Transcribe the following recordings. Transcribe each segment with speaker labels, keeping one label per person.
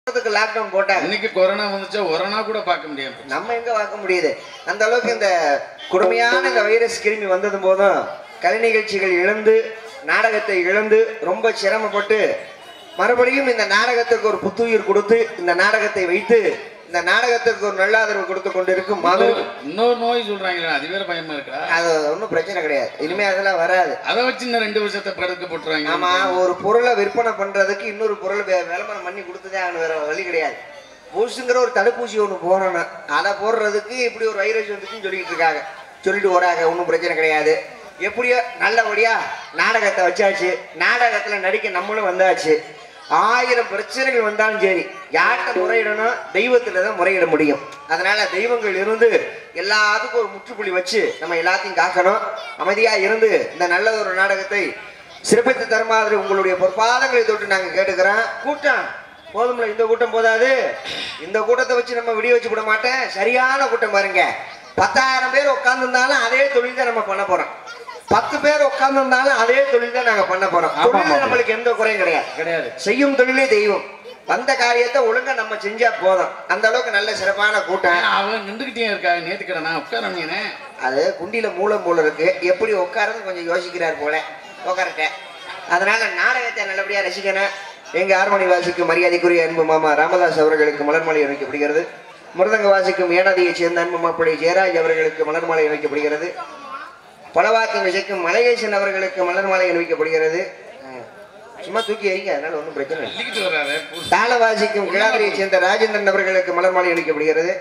Speaker 1: வருஷத்துக்கு லாக்டவுன் போட்டாங்க
Speaker 2: இன்னைக்கு கொரோனா வந்துச்சா ஒரணா கூட பார்க்க முடியாது
Speaker 1: நம்ம எங்க பார்க்க முடியுது அந்த அளவுக்கு இந்த கொடுமையான இந்த வைரஸ் கிருமி வந்தது போதும் கலை நிகழ்ச்சிகள் இழந்து நாடகத்தை இழந்து ரொம்ப சிரமப்பட்டு மறுபடியும் இந்த நாடகத்துக்கு ஒரு புத்துயிர் கொடுத்து இந்த நாடகத்தை வைத்து இந்த நாடகத்துக்கு ஒரு நல்ல ஆதரவு கொடுத்து கொண்டிருக்கும் மாபெரும்
Speaker 2: இன்னொரு நோய் சொல்றாங்களே அது வேற பயமா இருக்கா
Speaker 1: அது ஒன்றும் பிரச்சனை கிடையாது இனிமே அதெல்லாம் வராது
Speaker 2: அதை வச்சு இன்னும் ரெண்டு வருஷத்தை படுக்க போட்டுருவாங்க
Speaker 1: ஆமா ஒரு பொருளை விற்பனை பண்றதுக்கு இன்னொரு பொருள் வி- விளம்பரம் பண்ணி கொடுத்ததே ஆகணும் வேற வழி கிடையாது பூசுங்கிற ஒரு தடுப்பூசி ஒன்று போடணும் அதை போடுறதுக்கு இப்படி ஒரு வைரஸ் வந்துச்சுன்னு சொல்லிட்டு இருக்காங்க சொல்லிட்டு வராங்க ஒன்றும் பிரச்சனை கிடையாது எப்படியோ நல்லபடியா நாடகத்தை வச்சாச்சு நாடகத்துல நடிக்க நம்மளும் வந்தாச்சு ஆயிரம் பிரச்சனைகள் வந்தாலும் சரி யார்கிட்ட முறையிடணும் தெய்வத்துல தான் முறையிட முடியும் அதனால தெய்வங்கள் இருந்து எல்லாத்துக்கும் ஒரு முற்றுப்புள்ளி வச்சு நம்ம எல்லாத்தையும் காக்கணும் அமைதியா இருந்து இந்த நல்ல ஒரு நாடகத்தை சிறப்பித்து தருமாறு உங்களுடைய பொற்பாதங்களை தொட்டு நாங்க கேட்டுக்கிறோம் கூட்டம் போதும்ல இந்த கூட்டம் போதாது இந்த கூட்டத்தை வச்சு நம்ம விடிய வச்சு விட மாட்டேன் சரியான கூட்டம் பாருங்க பத்தாயிரம் பேர் உட்கார்ந்துருந்தாலும் அதே தொழில் தான் நம்ம பண்ண போறோம் பத்து பேர் உட்கார்ந்துருந்தாலும் அதே தொழில் தான் நாங்க பண்ண போறோம்
Speaker 2: ஆமா,
Speaker 1: தொழில்ல
Speaker 2: ஆமா.
Speaker 1: நம்மளுக்கு எந்த குறையும் கிடையாது
Speaker 2: கிடையாது
Speaker 1: செய்யும் தொழிலே தெய்வம் வந்த காரியத்தை ஒழுங்கா நம்ம செஞ்சா போதும் அந்த அளவுக்கு நல்ல சிறப்பான கூட்டம்
Speaker 2: ஏன் அவங்க நின்றுகிட்டே இருக்காங்க நேத்துக்கிட நான் உட்காரண்ணே
Speaker 1: அது குண்டியில மூலம் போல இருக்கு எப்படி உட்காருன்னு கொஞ்சம் யோசிக்கிறார் போல உட்காரட்டேன் அதனால நாடகத்தை நல்லபடியா ரசிக்கணும் எங்க ஆர்மணி வாசிக்கும் மரியாதைக்குரிய அன்பு மாமா ராமதாஸ் அவர்களுக்கு மலர்மாலை அணிக்கப்படுகிறது மிருதங்க வாசிக்கும் ஏனாதியைச் சேர்ந்த அன்பு மாப்பிள்ளை ஜெயராஜ் அவர்களுக்கு மலர்மாலை அணிக்கப்படுகிறது பலவாக்கம் இசைக்கும் மலையேசன் அவர்களுக்கு மலர்மாலை அணிவிக்கப்படுகிறது அஹ், சும்மா தூக்கி வைங்க அதனால ஒன்றும் பிரச்சனை இல்லை
Speaker 2: சொல்லிக்கிட்டு வர்றாரு புதுசு.
Speaker 1: தாளவாசிக்கும் கிழாதிரியை சேர்ந்த ராஜேந்திரன் அவர்களுக்கு மலர்மாலை அளிக்கப்படுகிறது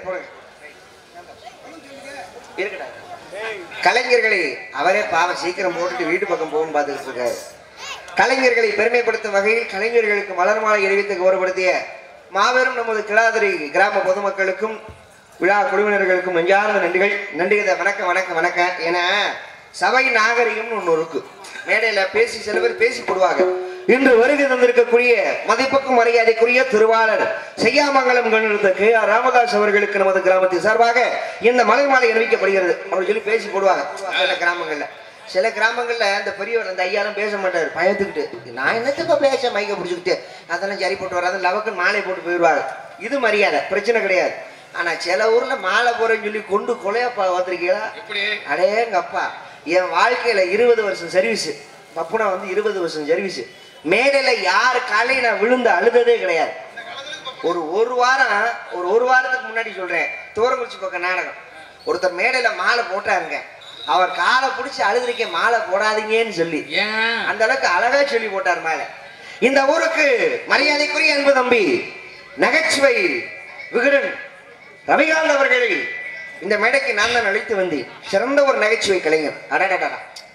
Speaker 1: இருக்கடா. கலைஞர்களை அவரே பாவம் சீக்கிரம் போட்டுட்டு வீட்டு பக்கம் போகணும்னு பார்த்துக்கிட்டு இருக்காரு கலைஞர்களை பெருமைப்படுத்தும் வகையில் கலைஞர்களுக்கு மலர் மாலை அறிவித்து கௌரவப்படுத்திய மாபெரும் நமது கிளாதிரி கிராம பொதுமக்களுக்கும் விழா குழுவினர்களுக்கும் நெஞ்சார்ந்த நன்றிகள் நன்றிகத வணக்கம் வணக்கம் வணக்கம் ஏன்னா சபை நாகரிகம்னு ஒன்று இருக்கு மேடையில பேசி சில பேர் பேசி போடுவாங்க இன்று வருகை தந்திருக்கக்கூடிய மதிப்புக்கும் மரியாதைக்குரிய திருவாளர் செய்யாமங்கலம் கண்டிருந்த கே ஆர் ராமதாஸ் அவர்களுக்கு நமது கிராமத்தின் சார்பாக இந்த மலர் மாலை அறிவிக்கப்படுகிறது அவர் சொல்லி பேசி போடுவாங்க சில கிராமங்கள்ல சில கிராமங்கள்ல அந்த பெரியவர் அந்த ஐயாலாம் பேச மாட்டாரு பயத்துக்கிட்டு நான் என்னத்துக்கு பேச மைக்க பிடிச்சிக்கிட்டு அதெல்லாம் சரி போட்டு வராது லவக்குன்னு மாலை போட்டு போயிடுவாங்க இது மரியாதை பிரச்சனை கிடையாது ஆனா சில ஊர்ல மாலை போறேன்னு சொல்லி கொண்டு கொலையா பார்த்துருக்கீங்களா
Speaker 2: எப்படி
Speaker 1: அடேங்க அப்பா என் வாழ்க்கையில இருபது வருஷம் சர்வீஸ் பப்புனா வந்து இருபது வருஷம் சர்வீஸ் மேடையில யார் காலையும் நான் விழுந்து அழுததே கிடையாது ஒரு ஒரு வாரம் ஒரு ஒரு வாரத்துக்கு முன்னாடி சொல்றேன் தூரங்குறிச்சி பக்கம் நாடகம் ஒருத்தர் மேடையில மாலை போட்டாருங்க அவர் காலை பிடிச்சி அழுதுருக்க மாலை போடாதீங்கன்னு சொல்லி
Speaker 2: ஏன்
Speaker 1: அந்த அளவுக்கு அழகா சொல்லி போட்டார் மேல இந்த ஊருக்கு மரியாதைக்குரிய அன்பு தம்பி நகைச்சுவை விகடன் ரவிகாந்த் அவர்களை இந்த மேடைக்கு நான் தான் அழைத்து வந்தேன் சிறந்த ஒரு நகைச்சுவை கலைஞர் அடடடா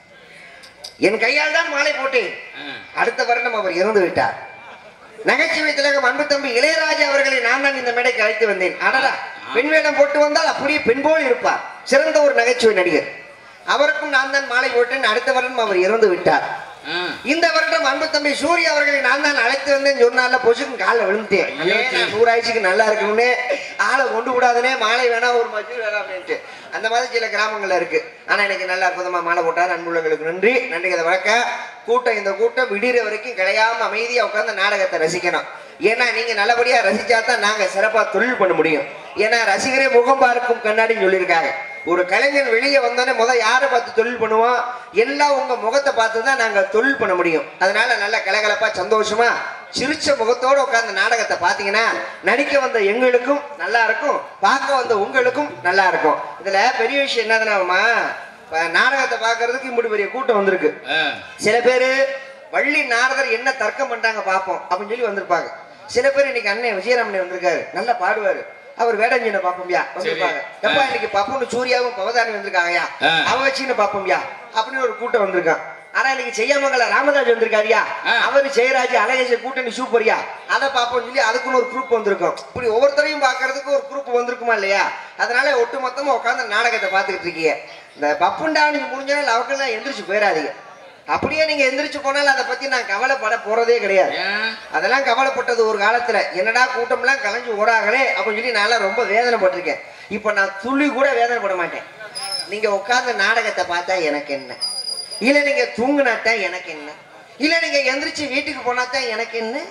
Speaker 1: என் கையால் தான் மாலை போட்டேன்
Speaker 2: ஆ.
Speaker 1: அடுத்த வருடம் அவர் இறந்து விட்டார் நகைச்சுவை திலகம் அன்பு தம்பி இளையராஜா அவர்களை நான் தான் இந்த மேடைக்கு அழைத்து வந்தேன் அடடா பெண் வேடம் போட்டு வந்தால் அப்படியே பெண் போல் இருப்பார் சிறந்த ஒரு நகைச்சுவை நடிகர் அவருக்கும் நான் தான் மாலை போட்டேன் அடுத்த வருடம் அவர் இறந்து விட்டார்
Speaker 2: ஆ.
Speaker 1: இந்த வருடம் அன்பு தம்பி சூர்யா அவர்களை நான் தான் அழைத்து வந்தேன் சொன்னால பொசுக்கு காலில் விழுந்துட்டேன்
Speaker 2: ஐயோ,
Speaker 1: அண்ணே, நான் நூறாயிரத்துக்கு நல்லா இருக்கணும்னே ஆளை கொண்டு விடாதனே மாலை வேணா ஒரு மஜூர் வேணாம் அப்படின்ட்டு அந்த மாதிரி சில கிராமங்கள்ல இருக்கு ஆனா எனக்கு நல்ல அற்புதமா மாலை போட்டார் அன்புள்ளங்களுக்கு நன்றி நன்றி கதை வழக்க கூட்டம் இந்த கூட்டம் விடிற வரைக்கும் கிடையாம அமைதியா உட்கார்ந்து நாடகத்தை ரசிக்கணும் ஏன்னா நீங்க நல்லபடியா ரசிச்சா தான் நாங்க சிறப்பா தொழில் பண்ண முடியும் ஏன்னா ரசிகரே முகம் பார்க்கும் கண்ணாடின்னு சொல்லியிருக்காங்க ஒரு கலைஞன் வெளியே வந்தோடனே முதல் யாரை பார்த்து தொழில் பண்ணுவோம் எல்லாம் உங்க முகத்தை பார்த்து தான் நாங்க தொழில் பண்ண முடியும் அதனால நல்ல கலகலப்பா சந்தோஷமா சிரிச்ச முகத்தோட உட்கார்ந்து நாடகத்தை பார்த்தீங்கன்னா நடிக்க வந்த எங்களுக்கும் நல்லா இருக்கும் பார்க்க வந்த உங்களுக்கும் நல்லா இருக்கும் இதுல பெரிய விஷயம் என்னதுனாமா இப்ப நாடகத்தை பார்க்கறதுக்கு இப்படி பெரிய கூட்டம் வந்திருக்கு
Speaker 2: ஆ.
Speaker 1: சில பேரு வள்ளி நாரதர் என்ன தர்க்கம் பண்றாங்க பார்ப்போம் அப்படின்னு சொல்லி வந்திருப்பாங்க சில பேர் இன்னைக்கு அண்ணன் விஜயராமன் வந்திருக்காரு நல்லா பாடுவாரு அவர் வேடஞ்சின பாப்போம்யா வந்திருப்பாங்க
Speaker 2: சரி.
Speaker 1: எப்பா இன்னைக்கு பப்புன்னு சூர்யாவும் பவதானி வந்திருக்காங்கயா
Speaker 2: ஆ.
Speaker 1: அவ வச்சுன்னு பாப்போம்யா அப்படின்னு ஒரு கூட்டம் வந்திருக்கான் ஆனா இன்னைக்கு செய்யாமங்கல ராமதாஸ் வந்திருக்காருயா
Speaker 2: ஆ.
Speaker 1: அவரு ஜெயராஜ் அழகேச கூட்டணி சூப்பர்யா அதை பார்ப்போம் சொல்லி அதுக்குன்னு ஒரு குரூப் வந்திருக்கும் இப்படி ஒவ்வொருத்தரையும் பார்க்கறதுக்கு ஒரு குரூப் வந்திருக்குமா இல்லையா அதனால ஒட்டு மொத்தமா உட்காந்து நாடகத்தை பார்த்துக்கிட்டு இருக்கீங்க இந்த பப்புண்டா நீங்க முடிஞ்சாலும் அவக்கெல்லாம் எந்திரிச்சு போயிடாதீங்க அப்படியே நீங்க எந்திரிச்சு போனாலும் அதை பத்தி நான் கவலைப்பட போறதே கிடையாது
Speaker 2: ஏன்
Speaker 1: அதெல்லாம் கவலைப்பட்டது ஒரு காலத்துல என்னடா கூட்டம்லாம் கலைஞ்சு ஓடாங்களே அப்படின்னு சொல்லி நான்லாம் ரொம்ப வேதனைப்பட்டிருக்கேன் இப்போ நான் துளி கூட வேதனைப்பட மாட்டேன் நீங்க உட்கார்ந்து நாடகத்தை பார்த்தா எனக்கு என்ன இல்ல நீங்க தூங்குனாத்தான் எனக்கு என்ன இல்ல நீங்க எந்திரிச்சு வீட்டுக்கு போனாதான் எனக்கு என்ன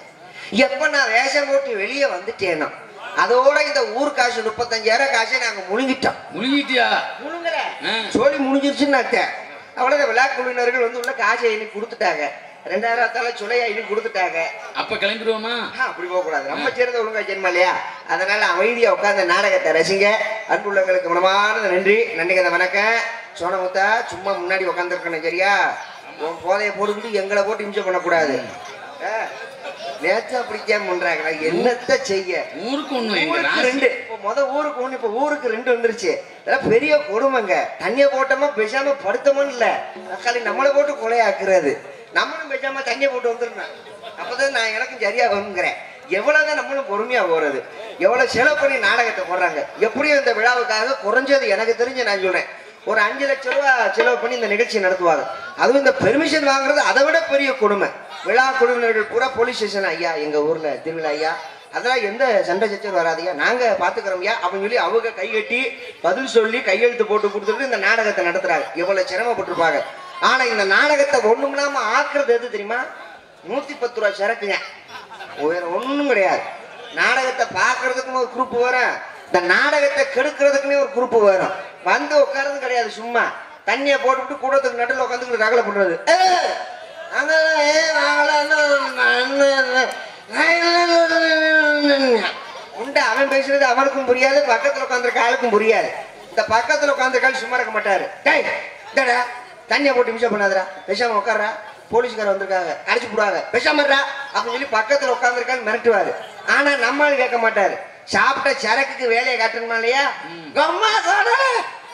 Speaker 1: எப்ப நான் வேஷம் போட்டு வெளியே வந்துட்டேனோ அதோட இந்த ஊர் காசு முப்பத்தஞ்சாயிரம் காசை நாங்க முழுங்கிட்டோம்
Speaker 2: முழுங்கிட்டியா
Speaker 1: முழுங்கல
Speaker 2: ஆ.
Speaker 1: சோழி முடிஞ்சிருச்சுன்னு அர்த்தம் அவ்வளவு விழா குழுவினர்கள் வந்து உள்ள காசை எண்ணி கொடுத்துட்டாங்க ரெண்டாயிரத்தால சுளையா எண்ணி கொடுத்துட்டாங்க
Speaker 2: அப்ப கிளம்பிடுவோமா
Speaker 1: ஆ, அப்படி போக கூடாது நம்ம சேர்ந்த ஒழுங்கா செய்யணுமா இல்லையா அதனால அமைதியா உட்கார்ந்த நாடகத்தை ரசிங்க அன்புள்ளங்களுக்கு மனமான நன்றி நன்றி கதை வணக்கம் சோனமுத்தா சும்மா முன்னாடி உட்காந்துருக்கணும் சரியா உன் போதைய போட்டுக்கிட்டு எங்களை போட்டு இம்சம் பண்ணக்கூடாது ஆ, நேத்து அப்படித்தான் பண்றாங்க என்னத்த செய்ய
Speaker 2: ஊருக்கு ஒண்ணும் எங்க
Speaker 1: ஊருக்கு
Speaker 2: ராசி
Speaker 1: ரெண்டு இப்போ முத ஊருக்கு ஒண்ணு இப்போ ஊருக்கு ரெண்டு வந்துருச்சு இதெல்லாம் பெரிய கொடுமைங்க தண்ணியை போட்டோமா பேசாம படுத்தோமோன்னு இல்ல தக்காளி நம்மளை போட்டு கொலையாக்குறது நம்மளும் பேசாம தண்ணியை போட்டு வந்துடணும் அப்பதான் நான் எனக்கும் சரியா வருங்கிறேன் எவ்வளவுதான் நம்மளும் பொறுமையா போறது எவ்வளவு செலவு பண்ணி நாடகத்தை போடுறாங்க எப்படியும் இந்த விழாவுக்காக குறைஞ்சது எனக்கு தெரிஞ்சு நான் சொல்றேன் ஒரு அஞ்சு லட்சம் ரூபா செலவு பண்ணி இந்த நிகழ்ச்சியை நடத்துவாங்க அதுவும் இந்த பெர்மிஷன் வாங்குறது அதை விட பெரிய கொடுமை விழா குழுவினர்கள் பூரா போலீஸ் ஸ்டேஷன் ஐயா எங்க ஊர்ல திருவிழா ஐயா அதெல்லாம் எந்த சண்டை சச்சரவு வராதையா நாங்க பாத்துக்கிறோம்யா அப்படின்னு சொல்லி அவங்க கை கட்டி பதில் சொல்லி கையெழுத்து போட்டு கொடுத்துட்டு இந்த நாடகத்தை நடத்துறாங்க எவ்வளவு சிரமப்பட்டிருப்பாங்க ஆனா இந்த நாடகத்தை ஒண்ணுமில்லாம ஆக்குறது எது தெரியுமா நூத்தி பத்து ரூபா சரக்குங்க வேற ஒண்ணும் கிடையாது நாடகத்தை பார்க்கறதுக்குன்னு ஒரு குரூப் வரும் இந்த நாடகத்தை கெடுக்கிறதுக்குன்னே ஒரு குரூப் வரும் வந்து உட்கார்றது கிடையாது சும்மா தண்ணியை போட்டுவிட்டு கூடத்துக்கு நடுவில் உட்காந்துக்கிட்டு ரகலை பண்றது ஏய், அதெல்லாம் ஏய், நாங்களாம் என்ன- என்ன- உண்டு அவன் பேசுறது அவனுக்கும் புரியாது பக்கத்துல உட்காந்துருக்க ஆளுக்கும் புரியாது இந்த பக்கத்துல உட்காந்துருக்க ஆள் சும்மா இருக்க மாட்டாரு டேய் இந்தடா தண்ணியை போட்டு மிஷம் பண்ணாதடா பேசாம உட்கார்றா போலீஸ்கார வந்திருக்காங்க அடிச்சு போடுவாங்க பேசாம அப்படின்னு சொல்லி பக்கத்துல உட்காந்துருக்கான்னு மிரட்டுவாரு ஆனா நம்மால் கேட்க மாட்டாரு சாப்பிட்ட சரக்குக்கு வேலையை காட்டணுமா இல்லையா அம்மா சொல்றேன்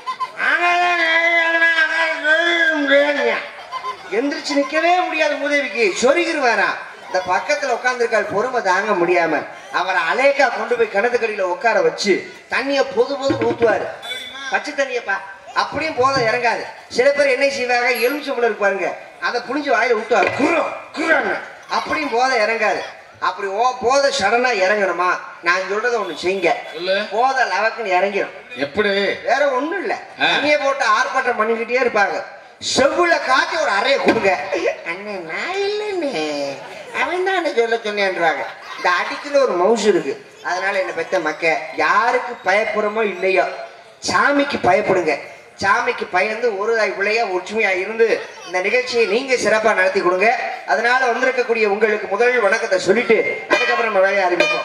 Speaker 1: எந்திரிச்சு நிக்கவே முடியாது மூதேவிக்கு சொருகிருவாரா இந்த பக்கத்துல உட்கார்ந்திருக்காள் பொறுமை தாங்க முடியாம அவரை அலேக்கா கொண்டு போய் கிணத்துக்கடியில உட்கார வச்சு தண்ணிய பொது பொது ஊத்துவாரு பச்சை தண்ணியப்பா அப்படியும் போதும் இறங்காது சில பேர் என்ன செய்வாங்க எலுமிச்சம்பளம் இருக்கு பாருங்க அதை புளிஞ்சு வாயில விட்டுவாரு குரம் குரன்னு அப்படியும் போதை இறங்காது அப்படி ஓ போதை சடனா இறங்கணுமா நான் சொல்றத ஒண்ணு செய்யுங்க
Speaker 2: சொல்லு
Speaker 1: போதை லவக்குன்னு இறங்கிடும்
Speaker 2: எப்படி
Speaker 1: வேற ஒண்ணும் இல்ல
Speaker 2: ஆ.
Speaker 1: தண்ணியை போட்டு ஆர்ப்பாட்டம் பண்ணிக்கிட்டே இருப்பாங்க செவ்வுல காட்டி ஒரு அறைய கொடுங்க அண்ணே நான் இல்லைன்னு அவன் தான் சொல்ல சொன்னேன்றாங்க இந்த அடிக்குள்ள ஒரு மவுஸ் இருக்கு அதனால என்ன பெத்த மக்க யாருக்கு பயப்படுறமோ இல்லையோ சாமிக்கு பயப்படுங்க சாமிக்கு பயந்து ஒரு தாய் பிள்ளையா ஒற்றுமையா இருந்து இந்த நிகழ்ச்சியை நீங்க சிறப்பா நடத்தி கொடுங்க அதனால வந்திருக்கக்கூடிய உங்களுக்கு முதல் வணக்கத்தை சொல்லிட்டு அதுக்கப்புறம் நம்ம வேலையை ஆரம்பிப்போம்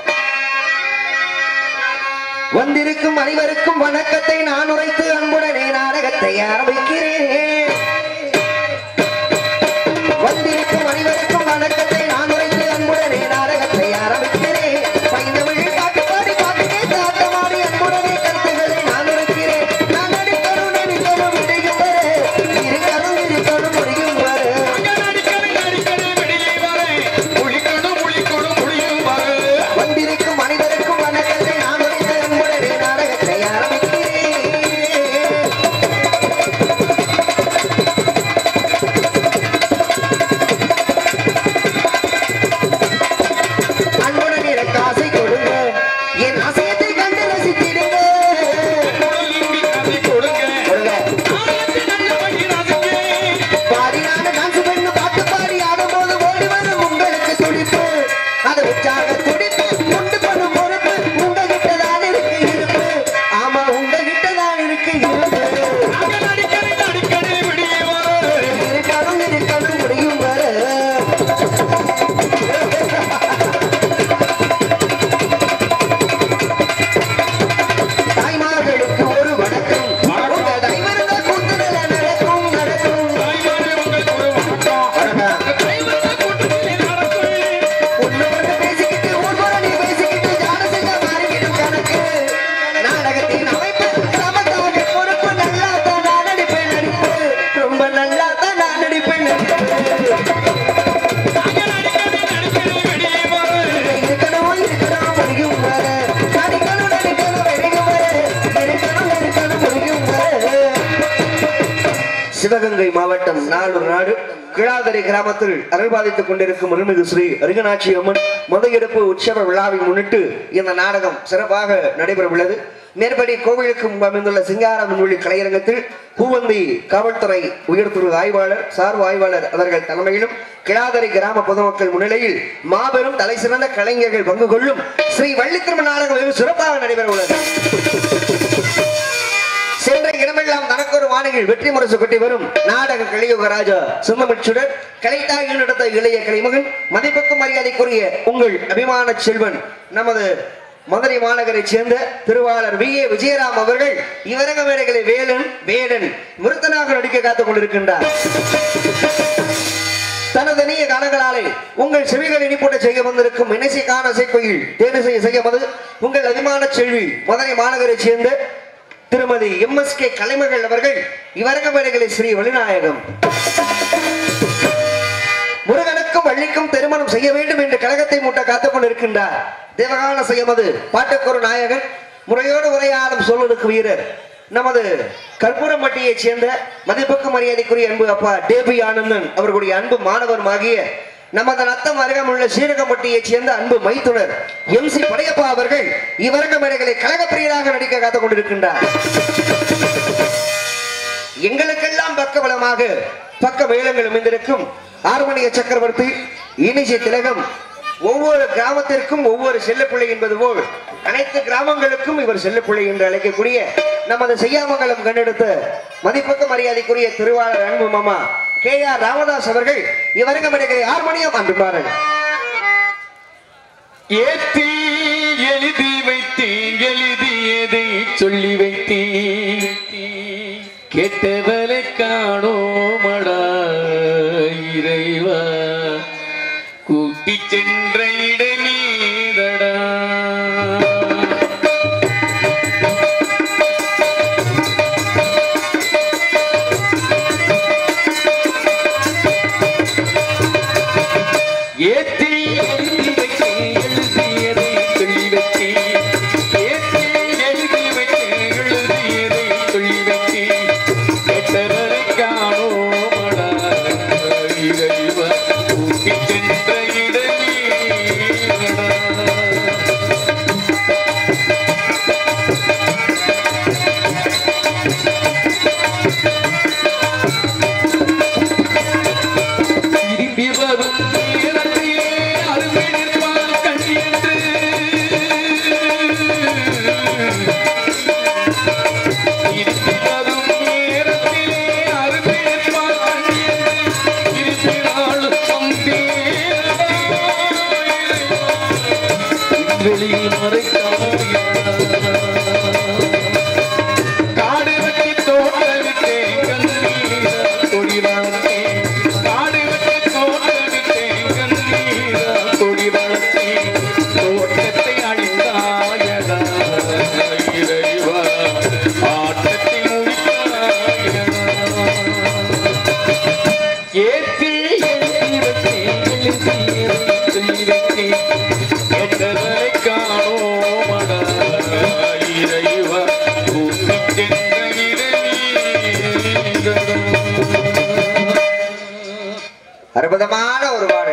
Speaker 1: வந்திருக்கும் அனைவருக்கும் வணக்கத்தை நான் உரைத்து அன்புடனே நாடகத்தை ஆரம்பிக்கிறேன் வந்திருக்கும் அனைவருக்கும் வணக்கத்தை நான் உரைத்து அன்புடனே நாடகத்தை ஆரம்பிக்கிறேன் பைந்தமிழ் பாட்டு பாடி பாட்டு கேட்டு ஆட்டமாடி அன்புடனே கருத்துக்களை நான் உரைக்கிறேன் நான் நடிக்கணும் நடிக்கணும் முடியும் வரை இருக்கணும் இருக்கணும் முடியும் வரை வந்திருக்கும் அனைவருக்கும் வணக்கத்தை நான் உரைத்து அன்புடனே நாடகத்தை ஆரம்பிக்கிறேன் அன்புடன் எனக்கு ஆசை கொடுங்க என் ஆசையத்தை கண்டு ரசித்திடுங்க கொடுங்க. பாடினான டான்ஸ் பண்ணு பாட்டு பாடி ஆடும்போது ஓடி வரும் உங்களுக்கு துடிப்பு அது உற்சாக துடிப்பு உண்டு பண்ணும் பொறுப்பு உங்ககிட்ட தான் இருக்கு இருப்பு ஆமா உங்ககிட்ட தான் இருக்கு இருப்பு இருக்கணும் இருக்கணும் முடியும் வர தாய்மார்களுக்கு ஒரு வணக்கம் உங்க தைவருங்க கூட்டுதல நடக்கும் நடக்கும் ஒண்ணு ஒண்ணு பேசிக்கிட்டு ஊர்வரணி பேசிக்கிட்டு ஜானசிங்க மாறிக்கிடும் கணக்கு நாடகத்தின் அமைப்பு சமத்தாக பொறுப்பு நல்லா தான் நான் நடிப்பேன் நடிப்பு ரொம்ப நல்லா தான் நான் நடிப்பேன் நடிப்பு இருக்கணும் இருக்கணும் முடியும் வர நடிக்கணும் நடிக்கணும் வெடிக்கும் வர இருக்கணும் இருக்கணும் முடியும் வர சிவகங்கை மாவட்டம் நாலூர் நாடு கிழாதரை கிராமத்தில் அருள்பாதித்துக் கொண்டிருக்கும் அருள்மிகு ஸ்ரீ அருகநாச்சி அம்மன் முதகெடுப்பு உற்சவ விழாவை முன்னிட்டு இந்த நாடகம் சிறப்பாக நடைபெற உள்ளது மேற்படி கோவிலுக்கு முன்பு அமைந்துள்ள சிங்கார விண்வெளி கலையரங்கத்தில் பூவந்தி காவல்துறை உயர்துறை ஆய்வாளர் சார்பு ஆய்வாளர் அவர்கள் தலைமையிலும் கிளாதரை கிராம பொதுமக்கள் முன்னிலையில் மாபெரும் தலை சிறந்த கலைஞர்கள் பங்கு கொள்ளும் ஸ்ரீ வள்ளித்திரும நாடகம் வெகு சிறப்பாக நடைபெற உள்ளது சென்ற இடமெல்லாம் தனக்கொரு வானில் வெற்றி முரசு கொட்டி வரும் நாடக கலியுக ராஜா சும்மமிச்சுடன் கலைத்தாயில் நடத்த இளைய கலைமகன் மதிப்புக்கும் மரியாதைக்குரிய உங்கள் அபிமான செல்வன் நமது மதுரை மாநகரைச் சேர்ந்த திருவாளர் வி ஏ விஜயராம் அவர்கள் இவரங்க மேடைகளை வேலன் வேடன் முருத்தனாக நடிக்க காத்துக் கொண்டிருக்கின்றார் தனது இனிய கனங்களாலே உங்கள் செவிகள் இனிப்பூட்ட செய்ய வந்திருக்கும் இணைசை காண இசைக்கோயில் தேனிசை செய்யமது உங்கள் அபிமான செல்வி மதுரை மாநகரைச் சேர்ந்த திருமதி எம் எஸ் கே கலைமகள் அவர்கள் இவரங்க மேடைகளை ஸ்ரீ வழிநாயகம் முருகனுக்கும் வள்ளிக்கும் திருமணம் செய்ய வேண்டும் என்று கழகத்தை மூட்ட காத்துக் கொண்டிருக்கின்றார் தேவகான செய்யமது பாட்டுக்கொரு நாயகன் முறையோடு உரையாடும் சொல்லுக்கு வீரர் நமது கற்பூரம்பட்டியைச் சேர்ந்த மதிப்புக்கு மரியாதைக்குரிய அன்பு அப்பா டேபி ஆனந்தன் அவர்களுடைய அன்பு மாணவருமாகிய நமது நத்தம் அருகமுள்ள சீரகம்பட்டியைச் சேர்ந்த அன்பு மைத்துனர் எம் சி படையப்பா அவர்கள் இவரங்க மேடைகளை கழகப்பிரியராக நடிக்க காத்துக் கொண்டிருக்கின்றார் எங்களுக்கெல்லாம் பக்கபலமாக பக்க வேளங்கள் அமைந்திருக்கும் ஆர்மணிய சக்கரவர்த்தி இனிசி திலகம் ஒவ்வொரு கிராமத்திற்கும் ஒவ்வொரு செல்லப்பிள்ளை என்பது போல் அனைத்து கிராமங்களுக்கும் இவர் செல்லப்பிள்ளை என்று அழைக்கக்கூடிய நமது செய்யாமங்கலம் கண்டெடுத்த மதிப்புக்கு மரியாதைக்குரிய திருவாளர் அன்பு மாமா கே ஆர் ராமதாஸ் அவர்கள் இவரங்க மணிகளை ஆர்மணியம் அன்புமாறன்
Speaker 2: ஏத்தி எழுதி வைத்தேன் எழுதியதை சொல்லி வைத்தேன் கேட்டவரை காணோமடா இறைவா கூட்டி சென்ற இடமீதடா ஏத்தி எழுதி வைத்தேன் எழுதியதை சொல்லி வைத்தேன் ஏத்தி எழுதி வைத்தேன் எழுதியதை சொல்லி வைத்தேன் கேட்டவரை காணோமடா இறைவா கூட்டி சென்ற இடமீடா திரும்பி வரும் நேரத்திலே அருமைப்பால் கண்டின்று திரும்பி வரும் நேரத்திலே அருமைப்பால் கண்டின்று திருப்பினாலும் வெளியில் மறைக்காமையா காடு வெட்டி தோட்டமிட்டேன் கண்ணீர கொடிவளர்த்தே காடு வெட்டி தோட்டமிட்டேன் கண்ணீர கொடிவளர்த்தே தோட்டத்தை அழிந்தாயடா இறைவா ஆட்டத்தை முடித்தாயடா ஏத்தி எழுதி வைத்தேன் எழுதியதை சொல்லி வைத்தேன் கேட்டவரை காணோமடா இறைவா கூட்டிச் சென்ற இடமீடா.
Speaker 1: அற்புதமான ஒரு பாடு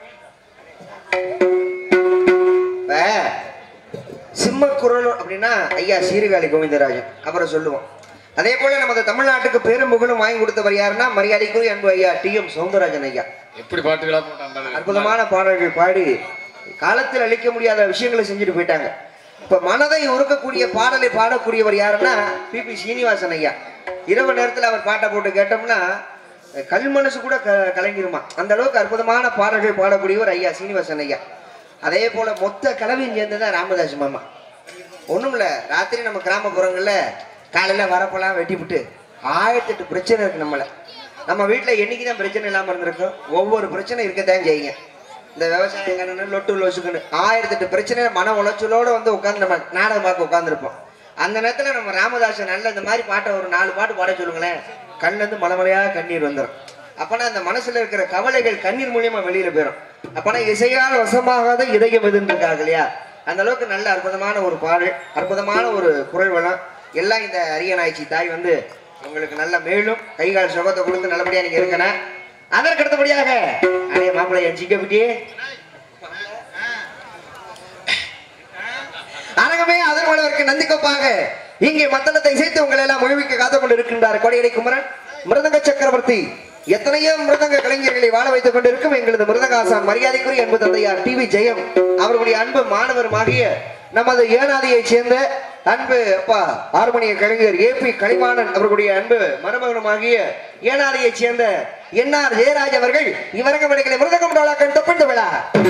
Speaker 1: இப்ப சிம்ம குரல் அப்படின்னா ஐயா சீர்காழி கோவிந்தராஜன் அவரை சொல்லுவோம் அதே போல நமது தமிழ்நாட்டுக்கு பேரும் புகழும் வாங்கி கொடுத்தவர் யாருன்னா மரியாதைக்குரிய அன்பு ஐயா டி எம் சௌந்தரராஜன் ஐயா
Speaker 2: எப்படி பாட்டுகளா போட்டாங்க
Speaker 1: அற்புதமான பாடல்கள் பாடி காலத்தில் அழிக்க முடியாத விஷயங்களை செஞ்சுட்டு போயிட்டாங்க இப்ப மனதை உருக்கக்கூடிய பாடலை பாடக்கூடியவர் யாருன்னா பி பி சீனிவாசன் ஐயா இரவு நேரத்தில் அவர் பாட்டை போட்டு கேட்டோம்னா கல் மனசு கூட க கலங்கிருமா அந்த அளவுக்கு அற்புதமான பாடல்கள் பாடக்கூடியவர் ஐயா சீனிவாசன் ஐயா அதே போல மொத்த கலவையும் சேர்ந்ததான் ராமதாஸ் மாமா ஒண்ணுமில்ல ராத்திரி நம்ம கிராமப்புறங்கள்ல காலையில வரப்பெல்லாம் வெட்டிவிட்டு ஆயிரத்தெட்டு பிரச்சனை இருக்கு நம்மள நம்ம வீட்டுல என்னைக்கு தான் பிரச்சனை இல்லாம இருந்திருக்கும் ஒவ்வொரு பிரச்சனை இருக்கத்தான் செய்யுங்க இந்த விவசாயம் கண்ணு லொட்டு லொசுக்குன்னு ஆயிரத்தெட்டு பிரச்சனை மன உளைச்சலோட வந்து உட்காந்து நம்ம நாடகம் பார்க்க உட்காந்துருப்போம் அந்த நேரத்துல நம்ம ராமதாசன் நல்ல இந்த மாதிரி பாட்டை ஒரு நாலு பாட்டு பாட சொல்லுங்களேன் கண்ணுல இருந்து மலமலையா கண்ணீர் வந்துடும் அப்பனா அந்த மனசுல இருக்கிற கவலைகள் கண்ணீர் மூலியமா வெளியில போயிடும் அப்பனா இசையால் வசமாகாத இதயம் எதுன்னு இருக்காங்க இல்லையா அந்த அளவுக்கு நல்ல அற்புதமான ஒரு பாடல் அற்புதமான ஒரு குரல் வளம் எல்லாம் இந்த அரியநாய்ச்சி தாய் வந்து உங்களுக்கு நல்ல மேலும் கை கால் சுகத்தை கொடுத்து நல்லபடியா நீங்க இருக்கணும் அதற்கு அடுத்தபடியாக அடைய மாப்பிள்ளை என் சிங்கப்பட்டி அரங்கமே அதன் விழாவிற்கு நந்திக்கொப்பாக இங்கே மத்தளத்தை சேர்த்து உங்களை எல்லாம் முழுவிக்க காத்துக் கொண்டு இருக்கின்றார் கொடியடை குமரன் மிருதங்க சக்கரவர்த்தி எத்தனையோ மிருதங்க கலைஞர்களை வாழ வைத்துக் கொண்டிருக்கும் எங்களது மிருதங்காசான் மரியாதைக்குரிய அன்பு தந்தையார் டி வி ஜெயம் அவர்களுடைய அன்பு மாணவருமாகிய நமது ஏனாதியைச் சேர்ந்த அன்பு அப்பா ஹார்மோனிய கலைஞர் ஏ பி கலைவாணன் அவர்களுடைய அன்பு மருமகனுமாகிய ஏனாதியைச் சேர்ந்த என்ஆர் ஜெயராஜ் அவர்கள் இவரங்க விடைகளை மிருதங்கம் டாலாக்கன் தொப்பிட்டு விழா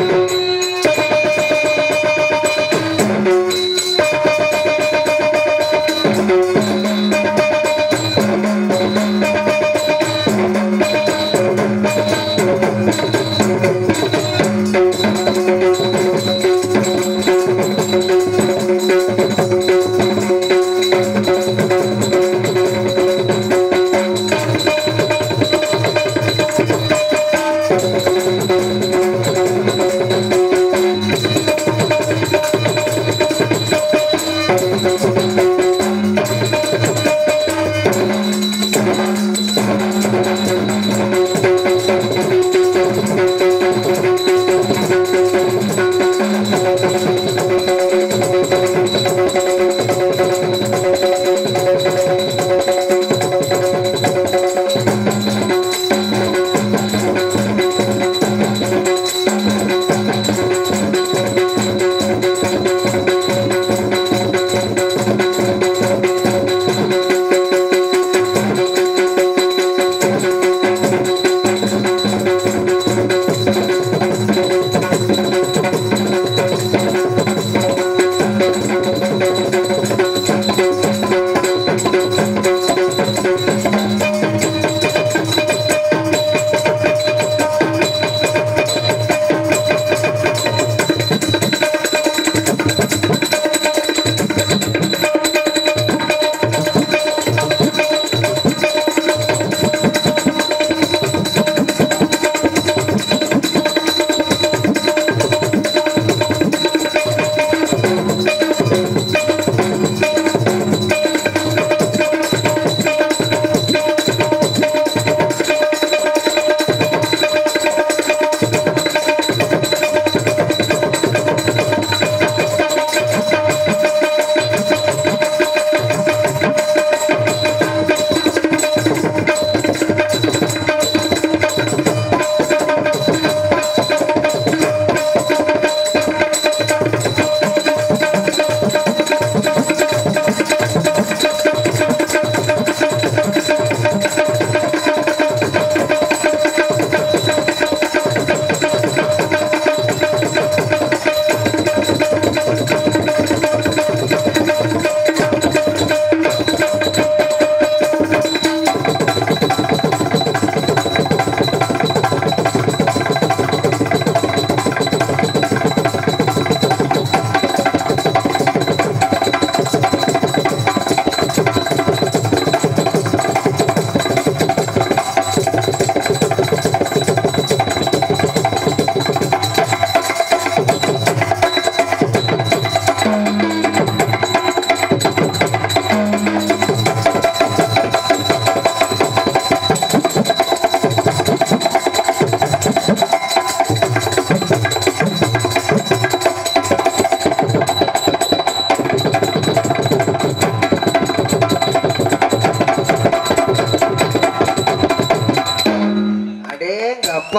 Speaker 1: அடேங்க அப்பா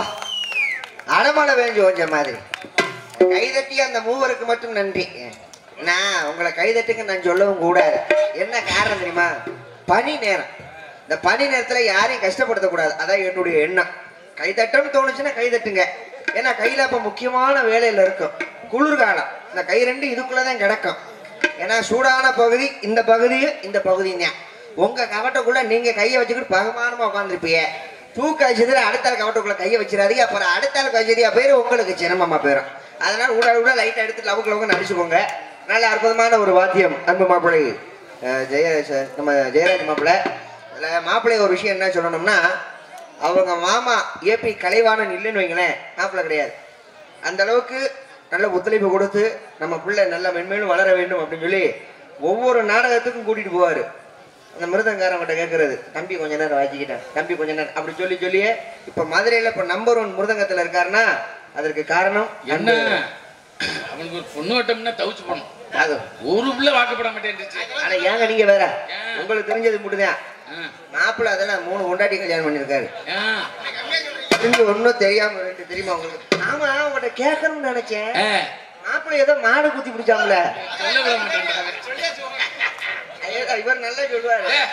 Speaker 1: அடமழை வேஞ்சு ஓஞ்ச மாதிரி கைதட்டி அந்த மூவருக்கு மட்டும் நன்றி நான் உங்களை கைதட்டுங்க நான் சொல்லவும் கூடாது என்ன காரணம் தெரியுமா பனி நேரம் இந்த பனி நேரத்துல யாரையும் கஷ்டப்படுத்தக்கூடாது அதான் என்னுடைய எண்ணம் கைதட்டம்னு தோணுச்சுன்னா கைதட்டுங்க ஏன்னா கையில அப்ப முக்கியமான வேலையில இருக்கும் குளிர்காலம் இந்த கை ரெண்டு இதுக்குள்ளதான் கிடக்கும் ஏன்னா சூடான பகுதி இந்த பகுதியும் இந்த பகுதியும் தான் உங்க கவட்டக்குள்ள நீங்க கையை வச்சுக்கிட்டு பகமானமா உட்காந்துருப்பீங்க தூக்க வச்சதுல அடுத்த ஆள் கவட்டக்குள்ள கையை வச்சிடாதீங்க அப்புறம் அடுத்த ஆள் வச்சதியா போயிரும் உங்களுக்கு சிரமமா போயிரும் அதனால ஊட ஊட லைட்டா எடுத்து லவுக்கு லவுக்கு நடிச்சுக்கோங்க நல்ல அற்புதமான ஒரு வாத்தியம் அன்பு மாப்பிள்ளை அஹ், ஜெய ச- நம்ம ஜெயராஜ் மாப்பிள்ளை அதில் மாப்பிள்ளை ஒரு விஷயம் என்ன சொல்லணும்னா அவங்க மாமா ஏபி கலைவாணன் இல்லைன்னு வைங்களேன் மாப்பிள்ளை கிடையாது அந்த அளவுக்கு நல்ல ஒத்துழைப்பு கொடுத்து நம்ம பிள்ளை நல்லா மென்மேலும் வளர வேண்டும் அப்படின்னு சொல்லி ஒவ்வொரு நாடகத்துக்கும் கூட்டிட்டு போவாரு அந்த மிருதங்காரங்கிட்ட கேட்கறது தம்பி கொஞ்ச நேரம் வாசிக்கிட்டேன் தம்பி கொஞ்ச நேரம் அப்படி சொல்லி சொல்லியே இப்ப மதுரையில இப்ப நம்பர் ஒன் மிருதங்கத்துல இருக்காருன்னா அதற்கு காரணம்
Speaker 2: என்ன அவனுக்கு ஒரு பொண்ணு வட்டம்னா தவிச்சு போனோம்
Speaker 1: அது
Speaker 2: ஒரு பிள்ளை வாக்கப்பட மாட்டேன்ருச்சு
Speaker 1: ஆனா ஏங்க நீங்க வேற
Speaker 2: ஏன்?
Speaker 1: உங்களுக்கு தெரிஞ்சது மட்டும்தான்
Speaker 2: ஆ,
Speaker 1: மாப்பிள்ளை அதெல்லாம் மூணு கொண்டாட்டி கல்யாணம் பண்ணிருக்காரு
Speaker 2: ஆ.
Speaker 1: தெரிஞ்சு ஒன்றும் தெரியாம ரெண்டு தெரியுமா உங்களுக்கு ஆமா உங்கள்கிட்ட கேட்கணும்னு நினைச்சேன்
Speaker 2: ஆ,
Speaker 1: மாப்பிள்ளை ஏதோ மாடு குத்தி பிடிச்சாங்களே
Speaker 2: சொல்ல விட மாட்டேன்றாங்க.
Speaker 1: ஐயோ, இவர் நல்லா சொல்லுவாரு
Speaker 2: ஏ,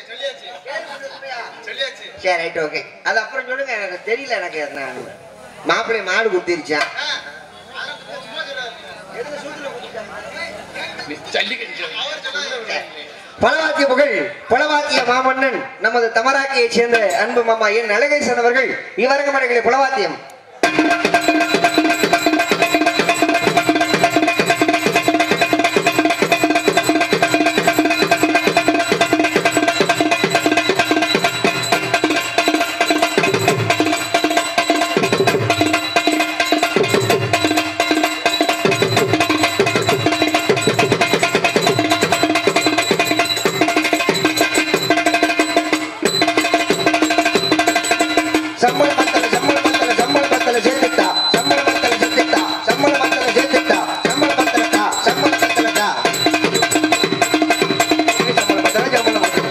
Speaker 1: சரி ரைட் ஓகே அது அப்புறம் சொல்லுங்க எனக்கு தெரியல எனக்கு அது நான் மாப்பிள்ளை மாடு குத்திருச்சான்
Speaker 2: நீ ஜல்லிக்கட்டு சொல்லு.
Speaker 1: பலவாத்திய புகழ் பலவாத்திய மாமன்னன் நமது தமராக்கியைச் சேர்ந்த அன்பு மாமா என் நலகேசன் அவர்கள் இவரங்கமடைகளை பலவாத்தியம் சம்பள மத்தல சம்பள மத்தல சம்பள மத்தல சேர்த்துட்டா சம்பள மத்தல சேர்த்துட்டா சம்பள மத்தல சேர்த்துட்டா சம்பள மத்தலட்டா சம்பள மத்தலட்டா சம்பள மத்தல சம்பள மத்தல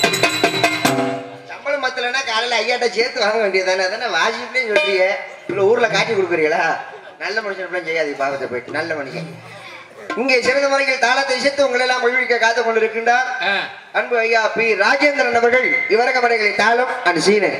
Speaker 1: சம்பள மத்தலன்னா காலையில ஐயாட்ட சேர்த்து வாங்க வேண்டியதானே அதானே வாசிப்புலேயும் சொல்றீங்க இல்ல ஊர்ல காட்டி கொடுக்குறீங்களா நல்ல மனுஷன் இப்படிலாம் செய்யாது பாவத்தை போயிட்டு நல்ல மனுஷன் இங்கே சிறந்த முறையில் தாளத்தை இசைத்து உங்களை எல்லாம் மொழிவிக்க காத்து கொண்டிருக்கின்றார்
Speaker 2: ஆ,
Speaker 1: அன்பு ஐயா பி ராஜேந்திரன் அவர்கள் இவரக படைகளை தாளம் அண்ட் சீனன்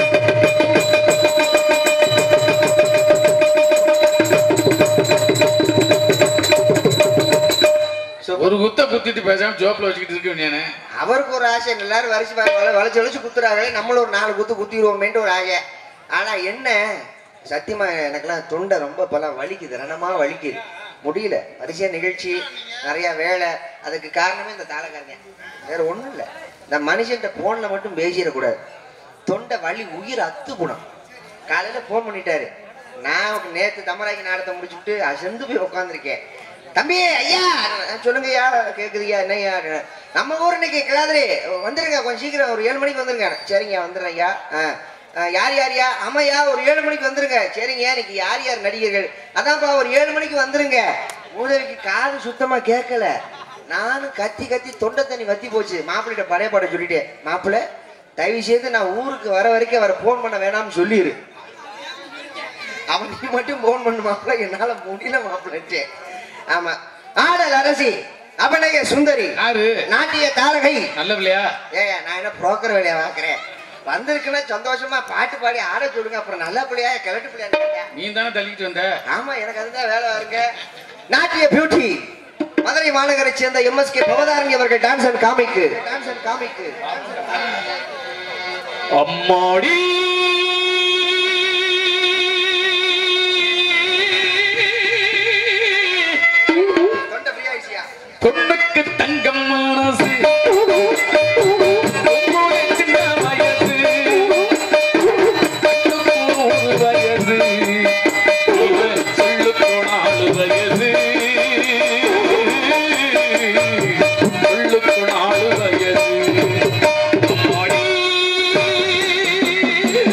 Speaker 2: ஒரு குத்த குத்திட்டு பேசாம ஜோப்ல வச்சுக்கிட்டு இருக்க வேண்டியானே
Speaker 1: அவருக்கு ஒரு ஆசை எல்லாரும் வரிசை வளைச்சு வளைச்சு குத்துறாங்களே நம்மளும் ஒரு நாலு குத்து குத்திடுவோமேன்ட்டு ஒரு ஆசை ஆனா என்ன சத்தியமா எனக்கெல்லாம் தொண்டை ரொம்ப பலம் வலிக்குது ரணமா வலிக்குது முடியல வரிசையா நிகழ்ச்சி நிறைய வேலை அதுக்கு காரணமே இந்த தாளக்காரங்க வேற ஒண்ணும் இல்லை இந்த மனுஷன்ட்ட போன்ல மட்டும் பேசிடக்கூடாது தொண்டை வலி உயிர் அத்து குணம் காலையில போன் பண்ணிட்டாரு நான் நேத்து தமராக்கி நாடத்தை முடிச்சுட்டு அசந்து போய் உட்காந்துருக்கேன் தம்பி ஐயா அஹ் சொல்லுங்க ஐயா கேக்குதுயா என்னய்யா நம்ம ஊர் இன்னைக்கு கிளாதிரி வந்துருங்க கொஞ்சம் சீக்கிரம் ஒரு ஏழு மணிக்கு வந்துருங்க சரிங்க வந்துடுறேன் ஐயா ஆ, ஆ, யார் யார்யா ஆமாய்யா ஒரு ஏழு மணிக்கு வந்துருங்க சரிங்க இன்னைக்கு யார் யார் நடிகர்கள் அதான்ப்பா ஒரு ஏழு மணிக்கு வந்துருங்க மூதவிக்கு காது சுத்தமா கேட்கல நானும் கத்தி கத்தி தொண்டை தண்ணி வத்தி போச்சு மாப்பிள்ளைகிட்ட பழைய பாட சொல்லிட்டேன் மாப்பிள்ளை தயவு செய்து நான் ஊருக்கு வர வரைக்கும் அவரை ஃபோன் பண்ண வேணாம்னு சொல்லிடு அவன் நீ மட்டும் போன் பண்ணு மாப்பிள்ள என்னால முடியல மாப்பிள்ளே ஆமா ஆடல் அரசி அபநய சுந்தரி
Speaker 2: யாரு
Speaker 1: நாட்டிய தாரகை
Speaker 2: நல்ல பிள்ளையா
Speaker 1: ஏய் நான் என்ன புரோக்கர் வேலையா பார்க்கறேன் வந்திருக்குன்னா சந்தோஷமா பாட்டு பாடி ஆட சொல்லுங்க அப்புறம் நல்ல பிள்ளையா கிழட்டு பிள்ளையா கேட்டேன்
Speaker 2: நீ தானே தள்ளிக்கிட்டு வந்த
Speaker 1: ஆமா எனக்கு அதுதான் வேலை வருங்க நாட்டிய பியூட்டி மதுரை மாநகரை சேர்ந்த எம்எஸ்கே பவதாரணி அவர்கள் dance and comic dance and comic
Speaker 2: அம்மாடி
Speaker 1: தொண்டை ஃப்ரீ ஆயிடுச்சியா
Speaker 2: பொண்ணுக்கு தங்கம் மனசு உங்களுடைய சின்ன வயசு நூறு வயசு இவன் சொல்லுக்கு நாலு வயசு சொல்லுக்கு நாலு வயசு அம்மாடி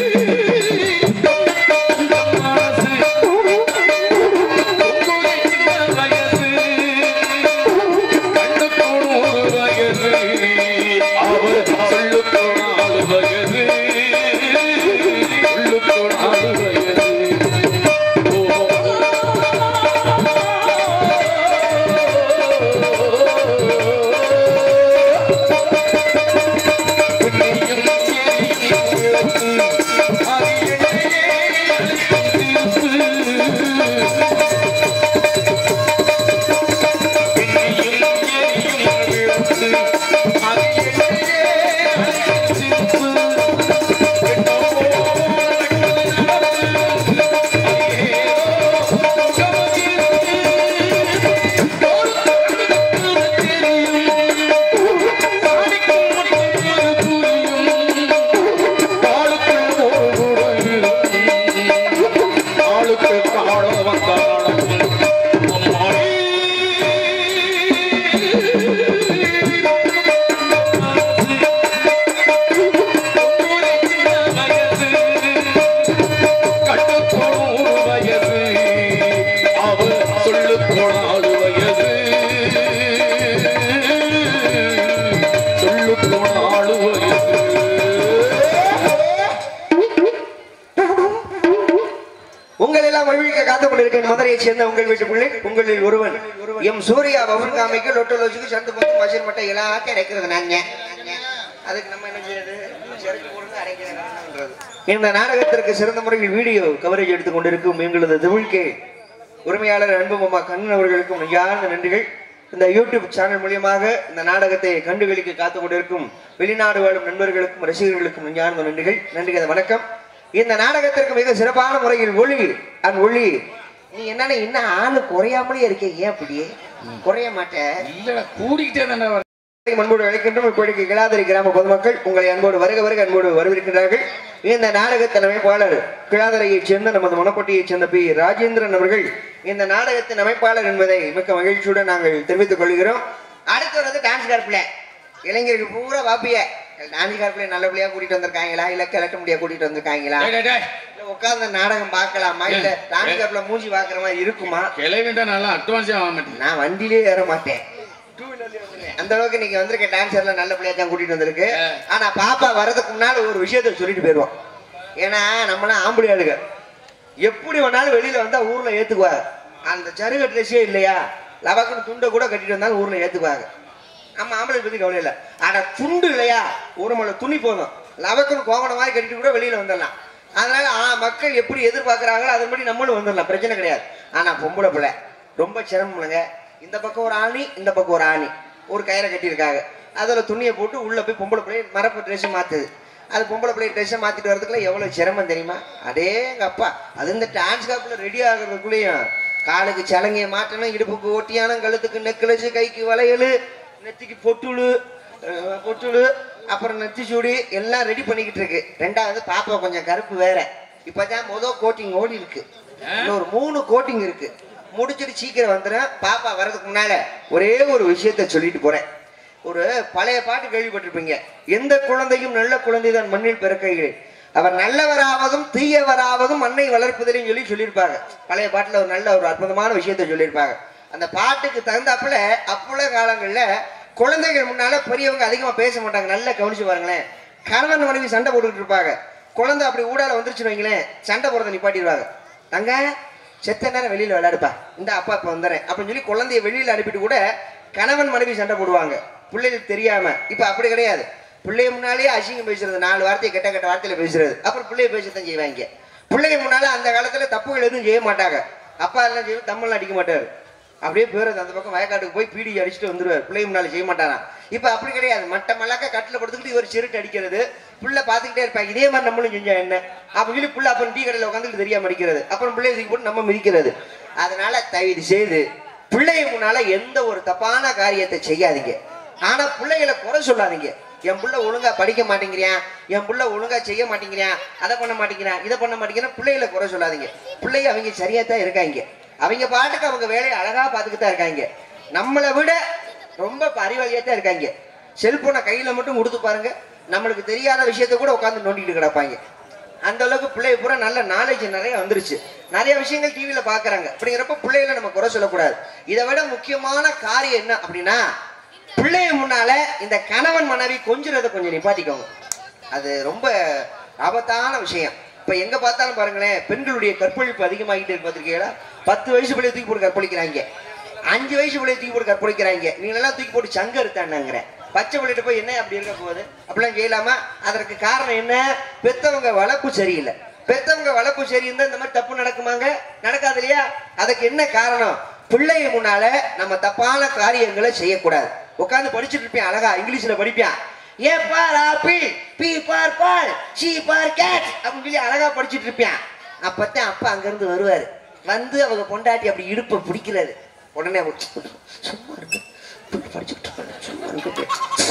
Speaker 1: தென் மதுரையை சேர்ந்த உங்கள் வீட்டு பிள்ளை உங்களில் ஒருவன் எம் சூர்யா பவுன்காமிக்கு லொட்டலோசிக்கு சண்டு பத்து மசின் மட்டை எல்லாத்தையும் அடைக்கிறது நான் அதுக்கு நம்ம என்ன செய்யறது செருக்கு போடுறது அடைக்கிறது இந்த நாடகத்திற்கு சிறந்த முறையில் வீடியோ கவரேஜ் எடுத்துக் கொண்டிருக்கும் எங்களது தமிழ்கே உரிமையாளர் அன்பு மாமா கண்ணன் அவர்களுக்கும் நெஞ்சார்ந்த நன்றிகள் இந்த யூடியூப் சேனல் மூலியமாக இந்த நாடகத்தை கண்டுகளிக்க காத்துக் கொண்டிருக்கும் வெளிநாடு வாழும் நண்பர்களுக்கும் ரசிகர்களுக்கும் நெஞ்சார்ந்த நன்றிகள் நன்றி வணக்கம் இந்த நாடகத்திற்கு மிக சிறப்பான முறையில் ஒளி அண்ட் ஒளி நீ என்னன்னா இன்னும் ஆளு குறையாமலே இருக்கே ஏன் அப்படி குறைய மாட்டேன்
Speaker 2: இல்லடா கூடிக்கிட்டே தானே வர
Speaker 1: அன்போடு அழைக்கின்றோம் இப்பொழுது கிளாதரி கிராம பொதுமக்கள் உங்களை அன்போடு வருக வருக அன்போடு வரவிருக்கிறார்கள் இந்த நாடக தலைமைப்பாளர் கிளாதரையைச் சேர்ந்த நமது மணப்பட்டியைச் சேர்ந்த பி ராஜேந்திரன் அவர்கள் இந்த நாடகத்தின் அமைப்பாளர் என்பதை மிக்க மகிழ்ச்சியுடன் நாங்கள் தெரிவித்துக் கொள்கிறோம் அடுத்து வந்து டான்ஸ் கார்பிளே இளைஞர்கள் பூரா வாப்பிய டான்ஸ் கார்பிளே நல்ல பிள்ளையா கூட்டிட்டு வந்திருக்காங்களா இல்ல கிழக்க முடியா கூட்டிட்டு வந்திருக்காங்களா
Speaker 2: டேய், டேய், டேய்.
Speaker 1: இல்ல உட்கார்ந்து நாடகம் பார்க்கலாமா இல்ல டான்ஸ் கார்பிள மூஞ்சி பாக்குற மாதிரி இருக்குமா
Speaker 2: கிளவிண்டா நல்லா அட்வான்ஸே ஆக மாட்டேன்
Speaker 1: நான் வண்டியிலே ஏற மாட்டேன் அந்த அளவுக்கு நீங்க வந்திருக்க டான்சர்ல நல்ல பிள்ளையா தான் கூட்டிட்டு வந்திருக்கு ஆனா பாப்பா வர்றதுக்கு முன்னால ஒரு விஷயத்த சொல்லிட்டு போயிருவோம் ஏன்னா நம்மளாம் ஆம்பளை ஆளுங்க எப்படி வேணாலும் வெளியில வந்தா ஊர்ல ஏத்துக்குவாங்க அந்த சருக ட்ரெஸ்ஸே இல்லையா லவக்குன்னு துண்டை கூட கட்டிட்டு வந்தாலும் ஊர்ல ஏத்துக்குவாங்க நம்ம ஆம்பளை பத்தி கவலை இல்லை ஆனா துண்டு இல்லையா ஒரு மலை துணி போதும் லவக்குன்னு கோவண மாதிரி கட்டிட்டு கூட வெளியில வந்துடலாம் அதனால ஆ, மக்கள் எப்படி எதிர்பார்க்கறாங்களோ அதன்படி நம்மளும் வந்துடலாம் பிரச்சனை கிடையாது ஆனா பொம்பளை பிள்ளை ரொம்ப சிரமம்லங்க இந்த பக்கம் ஒரு ஆணி இந்த பக்கம் ஒரு ஆணி ஒரு கயிறை கட்டியிருக்காங்க அதுல துணியை போட்டு உள்ள போய் பொம்பளை பிள்ளை மரப்பு ட்ரெஸ் மாத்துது அது பொம்பளை பிள்ளை ட்ரெஸ்ஸை மாத்திட்டு வரதுக்குள்ள எவ்வளவு சிரமம் தெரியுமா அடேங்க அப்பா அது இந்த டான்ஸ் காப்பில் ரெடி ஆகுறதுக்குள்ளேயும் காலுக்கு சலங்கையை மாட்டணும் இடுப்புக்கு ஒட்டியானம் கழுத்துக்கு நெக்லஸ் கைக்கு வளையல் நெத்திக்கு பொட்டுளு அஹ், பொட்டுளு அப்புறம் நெத்தி சூடி எல்லாம் ரெடி பண்ணிக்கிட்டு இருக்கு ரெண்டாவது பாப்பா கொஞ்சம் கருப்பு வேற இப்பதான் மொதல் கோட்டிங் ஓடி இருக்கு இன்னொரு மூணு கோட்டிங் இருக்கு முடிச்சிட்டு சீக்கிரம் வந்துடும் பாப்பா வர்றதுக்கு முன்னால ஒரே ஒரு விஷயத்த சொல்லிட்டு போறேன் ஒரு பழைய பாட்டு கேள்விப்பட்டிருப்பீங்க எந்த குழந்தையும் நல்ல குழந்தை தான் மண்ணில் பிறக்கையில் அவர் நல்லவராவதும் தீயவராவதும் மண்ணை வளர்ப்பதிலையும் சொல்லி சொல்லியிருப்பாங்க பழைய பாட்டுல ஒரு நல்ல ஒரு அற்புதமான விஷயத்த சொல்லியிருப்பாங்க அந்த பாட்டுக்கு தகுந்தாப்புல அப்போல காலங்கள்ல குழந்தைகள் முன்னால பெரியவங்க அதிகமா பேச மாட்டாங்க நல்லா கவனிச்சு பாருங்களேன் கணவன் மனைவி சண்டை போட்டுக்கிட்டு இருப்பாங்க குழந்தை அப்படி ஊடால வந்துருச்சுன்னு வைங்களேன் சண்டை போடுறத நிப்பாட்டிடுவாங்க தங்க செத்த நேரம் வெளியில விளையாடுப்பா இந்த அப்பா இப்ப வந்துடுறேன் அப்படின்னு சொல்லி குழந்தைய வெளியில அனுப்பிட்டு கூட கணவன் மனைவி சண்டை போடுவாங்க பிள்ளைகளுக்கு தெரியாம இப்ப அப்படி கிடையாது பிள்ளைய முன்னாலேயே அசிங்கம் பேசுறது நாலு வார்த்தையை கெட்ட கெட்ட வார்த்தையில பேசுறது அப்புறம் பிள்ளைய பேசத்தான் செய்வாங்க பிள்ளைங்க முன்னால அந்த காலத்துல தப்புகள் எதுவும் செய்ய மாட்டாங்க அப்பா எல்லாம் செய்வோம் தம்மெல்லாம் அடிக்க மாட்டாரு அப்படியே போயிறது அந்த பக்கம் வயக்காட்டுக்கு போய் பீடி அடிச்சுட்டு வந்துருவார் பிள்ளைங்க முன்னால செய்ய மாட்டாராம் இப்ப அப்படி கிடையாது மட்ட மல்லாக்க கட்டில படுத்துக்கிட்டு இவர் சிறுட்டு அடிக்கிறது புள்ள பாத்துக்கிட்டே இருப்பாங்க இதே மாதிரி நம்மளும் செஞ்சா என்ன அப்ப சொல்லி புள்ள அப்புறம் டீ கடையில உட்காந்துட்டு தெரியாம அடிக்கிறது அப்புறம் பிள்ளைய தூக்கி போட்டு நம்ம மிதிக்கிறது அதனால தயவு செய்து பிள்ளைங்க முன்னால எந்த ஒரு தப்பான காரியத்தை செய்யாதீங்க ஆனா பிள்ளைகளை குறை சொல்லாதீங்க என் புள்ள ஒழுங்கா படிக்க மாட்டேங்கிறான் என் புள்ள ஒழுங்கா செய்ய மாட்டேங்கிறான் அதை பண்ண மாட்டேங்கிறான் இதை பண்ண மாட்டேங்கிறான் பிள்ளைகளை குறை சொல்லாதீங்க பிள்ளைங்க அவங்க சரியா தான் இருக்காங்க அவங்க பாட்டுக்கு அவங்க வேலையை அழகா பார்த்துக்கிட்டு தான் இருக்காங்க நம்மளை விட ரொம்ப அறிவாளியா தான் இருக்காங்க செல்போனை கையில மட்டும் கொடுத்து பாருங்க நம்மளுக்கு தெரியாத விஷயத்த கூட உட்காந்து நோண்டிட்டு கிடப்பாங்க அந்த அளவுக்கு பிள்ளைய பூரா நல்ல நாலேஜ் நிறைய வந்துருச்சு நிறைய விஷயங்கள் டிவியில பாக்குறாங்க அப்படிங்கிறப்ப பிள்ளைகளை நம்ம குறை சொல்லக்கூடாது இதை விட முக்கியமான காரியம் என்ன அப்படின்னா பிள்ளைய முன்னால இந்த கணவன் மனைவி கொஞ்சிறதை கொஞ்சம் நிப்பாட்டிக்கோங்க அது ரொம்ப ஆபத்தான விஷயம் இப்ப எங்க பார்த்தாலும் பாருங்களேன் பெண்களுடைய கற்பழிப்பு அதிகமாகிட்டு இருக்கு பார்த்திருக்கீங்களா பத்து வயசு பிள்ளைய தூக்கி போட்டு கற்பழிக்கிறாங்க அஞ்சு வயசு பிள்ளைய தூக்கி போட்டு கற்பழிக்கிறாங்க நீங்க எல்லாம் தூக்கி போட்டு சங்க இருத்தானுங்கிறேன் பச்சை பிள்ளைகிட்ட போய் என்ன அப்படி இருக்க போகுது அப்படிலாம் செய்யலாமா அதற்கு காரணம் என்ன பெத்தவங்க வளர்ப்பு சரியில்லை பெத்தவங்க வளர்ப்பு சரியிருந்தா இந்த மாதிரி தப்பு நடக்குமாங்க நடக்காது இல்லையா அதுக்கு என்ன காரணம் பிள்ளைய முன்னால நம்ம தப்பான காரியங்களை செய்யக்கூடாது உட்காந்து படிச்சுட்டு இருப்பேன் அழகா இங்கிலீஷ்ல படிப்பேன் A for apple B for ball C for cat அப்படின்னு சொல்லி அழகா படிச்சுட்டு இருப்பேன் அப்பத்தான் அப்பா அங்கிருந்து வருவாரு வந்து அவங்க பொண்டாட்டி அப்படி இடுப்பை பிடிக்கிறது உடனே அவர் சும்மா இருக்கு இப்படி படிச்சுக்கிட்டு இருக்காங்க சும்மா இருக்கு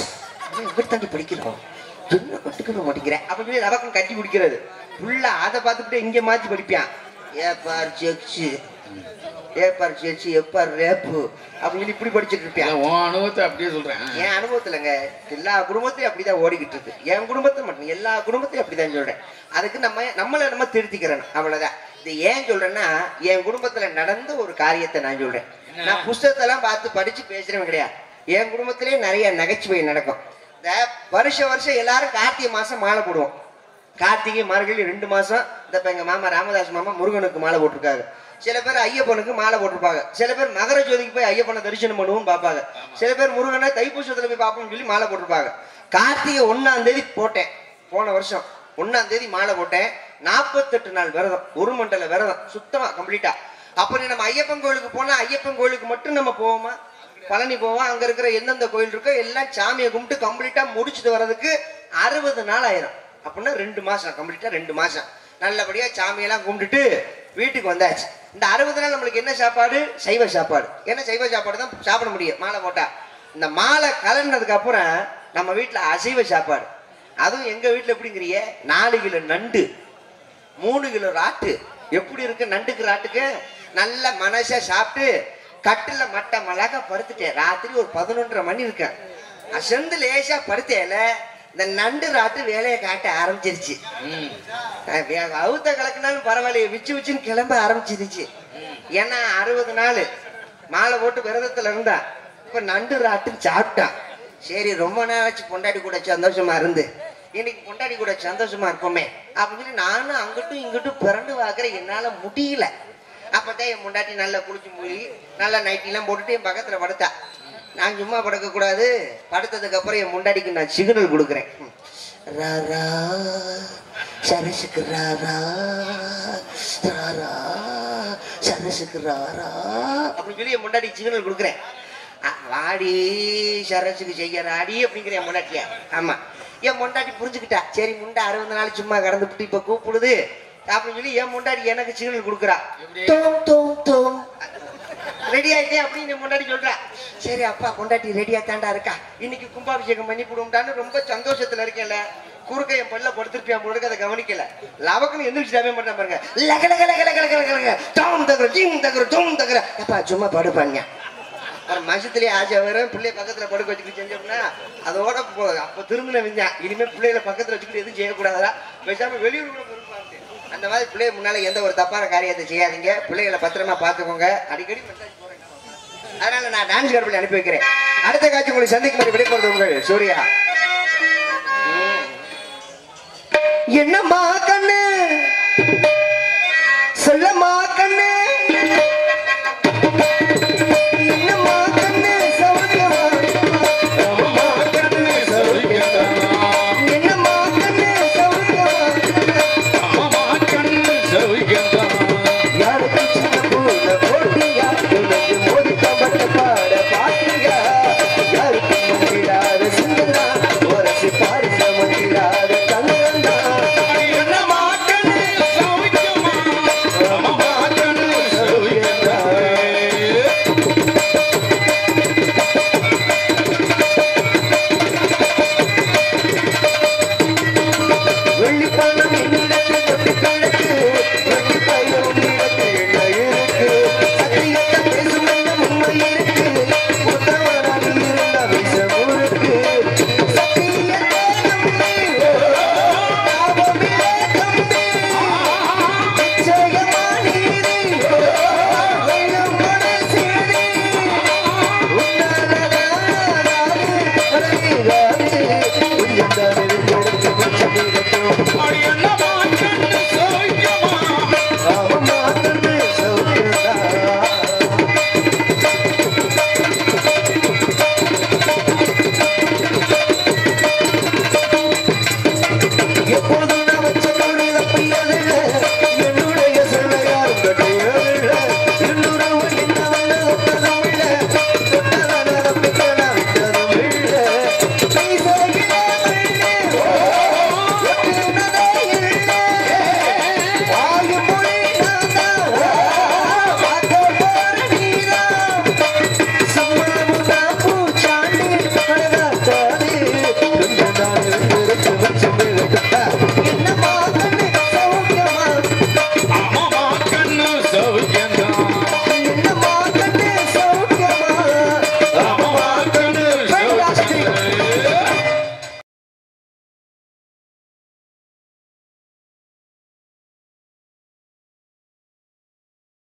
Speaker 1: இவர் தாண்டி படிக்கிறோம் என்ன கட்டுக்கிற மாட்டேங்கிறேன் அப்படின்னு சொல்லி ரவக்கம் கட்டி குடிக்கிறது ஃபுல்லா அதை பார்த்துக்கிட்டு இங்க மாத்தி படிப்பான் A for sex A for sex F for rape அப்படின்னு சொல்லி இப்படி படிச்சுட்டு இருப்பேன்
Speaker 2: இல்ல, உன் அனுபவத்தை அப்படியே சொல்றேன்
Speaker 1: என் அனுபவத்துலங்க எல்லா குடும்பத்திலும் அப்படிதான் ஓடிக்கிட்டு இருக்கு என் குடும்பத்துல மட்டும் எல்லா குடும்பத்திலும் அப்படிதான் சொல்றேன் அதுக்கு நம்ம நம்மளை நம்ம திருத்திக்கிறோம் அவ்வளவுதான் இது ஏன் சொல்றேன்னா என் குடும்பத்துல நடந்த ஒரு காரியத்தை நான் சொல்றேன் நான் புஸ்தகத்தெல்லாம் பார்த்து படிச்சு பேசுறவன் கிடையாது என் குடும்பத்திலேயே நிறைய நகைச்சுவை நடக்கும் இந்த வருஷம் வருஷம் எல்லாரும் கார்த்திகை மாசம் மாலை போடுவோம் கார்த்திகை மார்கழி ரெண்டு மாசம் இந்த இப்ப எங்க மாமா ராமதாஸ் மாமா முருகனுக்கு மாலை போட்டிருக்காரு சில பேர் ஐயப்பனுக்கு மாலை போட்டிருப்பாங்க சில பேர் மகர ஜோதிக்கு போய் ஐயப்பனை தரிசனம் பண்ணுவோம் பார்ப்பாங்க சில பேர் முருகனை தைப்பூசத்துல போய் பார்ப்போம்னு சொல்லி மாலை போட்டிருப்பாங்க கார்த்திகை ஒன்னாம் தேதி போட்டேன் போன வருஷம் ஒன்னாம் தேதி மாலை போட்டேன் நாற்பத்தெட்டு நாள் விரதம் ஒரு மண்டல விரதம் சுத்தமா கம்ப்ளீட்டா அப்படி நம்ம ஐயப்பன் கோயிலுக்கு போனா ஐயப்பன் கோயிலுக்கு மட்டும் நம்ம போவோமா பழனி போவோம் அங்க இருக்கிற எந்தெந்த கோயில் இருக்கோ எல்லாம் சாமியை கும்பிட்டு கம்ப்ளீட்டா முடிச்சுட்டு வர்றதுக்கு அறுபது நாள் ஆயிரும் அப்படின்னா ரெண்டு மாசம் கம்ப்ளீட்டா ரெண்டு மாசம் நல்லபடியா சாமியெல்லாம் கும்பிட்டுட்டு வீட்டுக்கு வந்தாச்சு இந்த அறுபது நாள் நம்மளுக்கு என்ன சாப்பாடு சைவ சாப்பாடு ஏன்னா சைவ சாப்பாடு தான் சாப்பிட முடியும் மாலை போட்டா இந்த மாலை கலந்ததுக்கு அப்புறம் நம்ம வீட்டுல அசைவ சாப்பாடு அதுவும் எங்க வீட்டுல எப்படிங்கிறிய நாலு கிலோ நண்டு மூணு கிலோ ராட்டு எப்படி இருக்கு நண்டுக்கு ராட்டுக்கு நல்ல மனசா சாப்பிட்டு கட்டுல மட்ட மிளகா படுத்துட்டேன் ராத்திரி ஒரு பதினொன்றரை மணி இருக்கேன் அசந்து லேசா படுத்தேல இந்த நண்டு ராட்டு வேலையை காட்ட ஆரம்பிச்சிருச்சு
Speaker 2: ம்.
Speaker 1: அஹ் வே- அவுத்த கலக்குனாலும் பரவாயில்லையே விச்சு விச்சுன்னு கிளம்ப ஆரம்பிச்சிருச்சு ஏன்னா அறுபது நாள் மாலை போட்டு விரதத்துல இருந்தா இப்ப நண்டு ராட்டுன்னு சாப்பிட்டான் சரி ரொம்ப நாளாச்சு பொண்டாடி கூட சந்தோஷமா இருந்து இன்னைக்கு பொண்டாடி கூட சந்தோஷமா இருப்போமே அப்படின்னு சொல்லி நானும் அங்கிட்டும் இங்கிட்டும் பிறண்டு பார்க்குறேன் என்னால முடியல அப்பதான் என் பொண்டாட்டி நல்லா குளிச்சு மூடி நல்லா நைட்டிலாம் போட்டுட்டு என் பக்கத்துல படுத்தா நான் சும்மா படுக்க கூடாது படுத்ததுக்கு அப்புறம் என் முண்டாடிக்கு நான் சிக்னல் கொடுக்குறேன் ராரா சரசுக்கு ராரா ராரா சரசுக்கு ராரா அப்படின்னு சொல்லி என் முண்டாடி சிக்னல் கொடுக்குறேன் அ, வாடி சரசுக்கு செய்யறாடி அப்படிங்கிற என் முண்டாட்டிய ஆமா என் முண்டாட்டி புரிஞ்சுக்கிட்டா சரி முண்டை அறுபது நாள் சும்மா கடந்து விட்டு இப்ப கூப்பிடுது அப்படின்னு சொல்லி என் முண்டாடி எனக்கு சிக்னல் கொடுக்குறா
Speaker 2: எப்படி?
Speaker 1: தோம் தோம் தோம் ரெடி ஆயிட்டே அப்படின்னு முன்னாடி சொல்றா சரி அப்பா கொண்டாட்டி ரெடியா தாண்டா இருக்கா இன்னைக்கு கும்பாபிஷேகம் பண்ணி கொடும்டான்னு ரொம்ப சந்தோஷத்துல இருக்கேன்ல குறுக்க என் பல்ல படுத்திருப்பியா போடுறதுக்கு அதை கவனிக்கல லவக்குன்னு எந்திரிச்சிட்டாவே மாட்டேன் பாருங்க லக லக லக லக லக லக லக டோம் தகுற டீம் தகுற டோம் தகுற அப்பா சும்மா படுப்பாங்க அப்புறம் மசத்துலயே ஆசை வரும் பிள்ளைய பக்கத்துல படுக்க வச்சுக்கிட்டு செஞ்சோம்னா அதோட போ அப்ப திரும்பின விஞ்சா இனிமே பிள்ளைகளை பக்கத்துல வச்சுக்கிட்டு எதுவும் செய்யக்கூடாதா பேசாம வெளியூர் கூட போயிருப்பாங்க அந்த மாதிரி பிள்ளைய முன்னால எந்த ஒரு தப்பான காரியத்தை செய்யாதீங்க பிள்ளைகளை பத்திரமா பார்த்துக்கோங்க அடிக்கடி மெசேஜ் போடுறேன் அதனால நான் டான்ஸ் கருப்பில் அனுப்பி வைக்கிறேன் அடுத்த காட்சி உங்களை சந்திக்கும் வரை விடைபெறுவது உங்கள் சூர்யா ம். என்னம்மா கண்ணு சொல்லம்மா